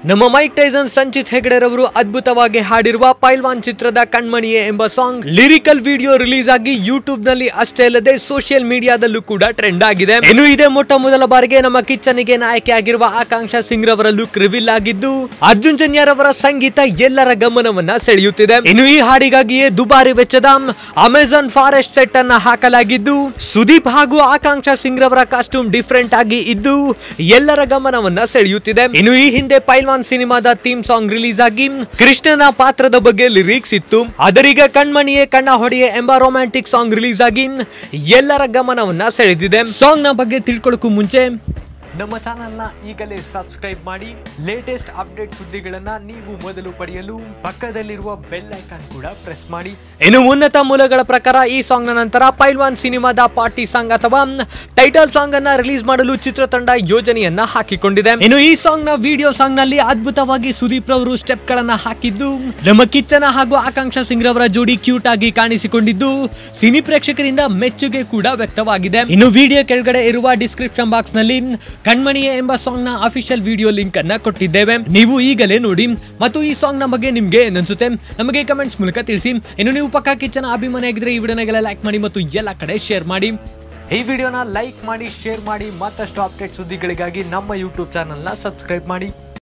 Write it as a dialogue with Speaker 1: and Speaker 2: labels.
Speaker 1: ನಮ್ಮ mic Tyson Sanchit ಹೆಗಡೆರವರು ಅದ್ಭುತವಾಗಿ ಹಾಡಿರುವ ಪೈಲ್ವಾನ್ ಚಿತ್ರದ ಕಣ್ಮಣಿಯೇ ಎಂಬ ಸಾಂಗ್ ಲಿರಿಕಲ್ ವಿಡಿಯೋ ರಿಲೀಸ್ ಆಗಿ ಯೂಟ್ಯೂಬ್ ನಲ್ಲಿ ಅಷ್ಟೇ ಅಲ್ಲದೆ ಸೋಷಿಯಲ್ ಮೀಡಿಯಾದಲ್ಲೂ ಕೂಡ ಟ್ರೆಂಡ್ ಆಗಿದೆ ಇನ್ನು ಇದೇ ಮೊಟ್ಟ ಮೊದಲ ಬಾರಿಗೆ ನಮ್ಮ ಕಿಚ್ಚನಿಗೆ ನಾಯಕಿ ಆಗಿರುವ ಆಕಾಂಕ್ಷಾ ಸಿಂಗ್ ರವರ ಲುಕ್ ರಿವೀಲ್ ಆಗಿದ್ದು ಅರ್ಜುನ್ ಜನ್ಯಾರವರ ಸಂಗೀತ ಎಲ್ಲರ ಗಮನವನ್ನ ಸೆಳೆಯುತ್ತಿದೆ ಇನ್ನು ಈ ಹಾಡಿಗಾಗಿಯೇ ದುಬಾರಿ ವೆಚ್ಚದ ಅಮೆಜಾನ್ ಫಾರೆಸ್ಟ್ ಸೆಟ್ ಅನ್ನ ಹಾಕಲಾಗಿದ್ದು ಸುದೀಪ್ ಹಾಗೂ ಆಕಾಂಕ್ಷಾ ಸಿಂಗ್ ರವರ ಕಾಸ್ಟ್ಯೂಮ್ ಡಿಫ್ರೆಂಟ್ ಆಗಿ ಇದ್ದು ಎಲ್ಲರ ಗಮನವನ್ನ ಸೆಳೆಯುತ್ತಿದೆ ಇನ್ನು ಈ ಹಿಂದೆ ಪೈಲ್ವಾನ್ ಸಿನಿಮಾದ ಥೀಮ್ ಸಾಂಗ್ ರಿಲೀಸ್ ಆಗಿ ಕೃಷ್ಣನ ಪಾತ್ರದ ಬಗ್ಗೆ ಲಿರಿಕ್ಸ್ ಇತ್ತು ಅದರೀಗ ಕಣ್ಮಣಿಯೇ ಕಣ್ಣ ಹೊಡೆಯೇ ಎಂಬ ರೊಮ್ಯಾಂಟಿಕ್ ಸಾಂಗ್ ರಿಲೀಸ್ ಆಗಿ ಎಲ್ಲರ ಗಮನವನ್ನ ಸೆಳೆದಿದೆ ಸಾಂಗ್ ನ ಬಗ್ಗೆ ತಿಳ್ಕೊಳ್ಳೋಕ್ಕೂ ಮುಂಚೆ ನಮ್ಮ ಚಾನೆಲ್ನ ಈಗಲೇ ಸಬ್ಸ್ಕ್ರೈಬ್ ಮಾಡಿ ಲೇಟೆಸ್ಟ್ ಅಪ್ಡೇಟ್ ಸುದ್ದಿಗಳನ್ನ ನೀವು ಮೊದಲು ಪಡೆಯಲು ಪಕ್ಕದಲ್ಲಿರುವ ಬೆಲ್ ಐಕಾನ್ ಕೂಡ ಪ್ರೆಸ್ ಮಾಡಿ ಇನ್ನು ಉನ್ನತ ಮೂಲಗಳ ಪ್ರಕಾರ ಈ ಸಾಂಗ್ ನ ನಂತರ ಪೈಲ್ವಾನ್ ಸಿನಿಮಾದ ಪಾರ್ಟಿ ಸಾಂಗ್ ಅಥವಾ ಟೈಟಲ್ ಸಾಂಗ್ ಅನ್ನ ರಿಲೀಸ್ ಮಾಡಲು ಚಿತ್ರತಂಡ ಯೋಜನೆಯನ್ನ ಹಾಕಿಕೊಂಡಿದೆ ಇನ್ನು ಈ ಸಾಂಗ್ ನ ವಿಡಿಯೋ ಸಾಂಗ್ ನಲ್ಲಿ ಅದ್ಭುತವಾಗಿ ಸುದೀಪ್ ರವರು ಸ್ಟೆಪ್ ಗಳನ್ನ ಹಾಕಿದ್ದು ನಮ್ಮ ಕಿಚ್ಚನ ಹಾಗೂ ಆಕಾಂಕ್ಷಾ ಸಿಂಗ್ ರವರ ಜೋಡಿ ಕ್ಯೂಟ್ ಆಗಿ ಕಾಣಿಸಿಕೊಂಡಿದ್ದು ಸಿನಿ ಪ್ರೇಕ್ಷಕರಿಂದ ಮೆಚ್ಚುಗೆ ಕೂಡ ವ್ಯಕ್ತವಾಗಿದೆ ಇನ್ನು ವಿಡಿಯೋ ಕೆಳಗಡೆ ಇರುವ ಡಿಸ್ಕ್ರಿಪ್ಷನ್ ಬಾಕ್ಸ್ ನಲ್ಲಿ ಕಣ್ಮಣಿಯೇ ಎಂಬ ಸಾಂಗ್ ನ ಅಫಿಷಿಯಲ್ ವಿಡಿಯೋ ಲಿಂಕ್ ಅನ್ನ ಕೊಟ್ಟಿದ್ದೇವೆ ನೀವು ಈಗಲೇ ನೋಡಿ ಮತ್ತು ಈ ಸಾಂಗ್ ನ ಬಗ್ಗೆ ನಿಮ್ಗೆ ಏನನ್ಸುತ್ತೆ ನಮಗೆ ಕಮೆಂಟ್ಸ್ ಮೂಲಕ ತಿಳಿಸಿ ಇನ್ನು ನೀವು ಪಕ್ಕ ಕಿಚ್ಚನ ಅಭಿಮಾನಿ ಆಗಿದ್ರೆ ಈ ವಿಡಿಯೋನಾಗೆಲ್ಲ ಲೈಕ್ ಮಾಡಿ ಮತ್ತು ಎಲ್ಲ ಕಡೆ ಶೇರ್ ಮಾಡಿ ಈ ವಿಡಿಯೋನ ಲೈಕ್ ಮಾಡಿ ಶೇರ್ ಮಾಡಿ ಮತ್ತಷ್ಟು ಅಪ್ಡೇಟ್ ಸುದ್ದಿಗಳಿಗಾಗಿ ನಮ್ಮ ಯೂಟ್ಯೂಬ್ ಚಾನಲ್ನ ಸಬ್ಸ್ಕ್ರೈಬ್ ಮಾಡಿ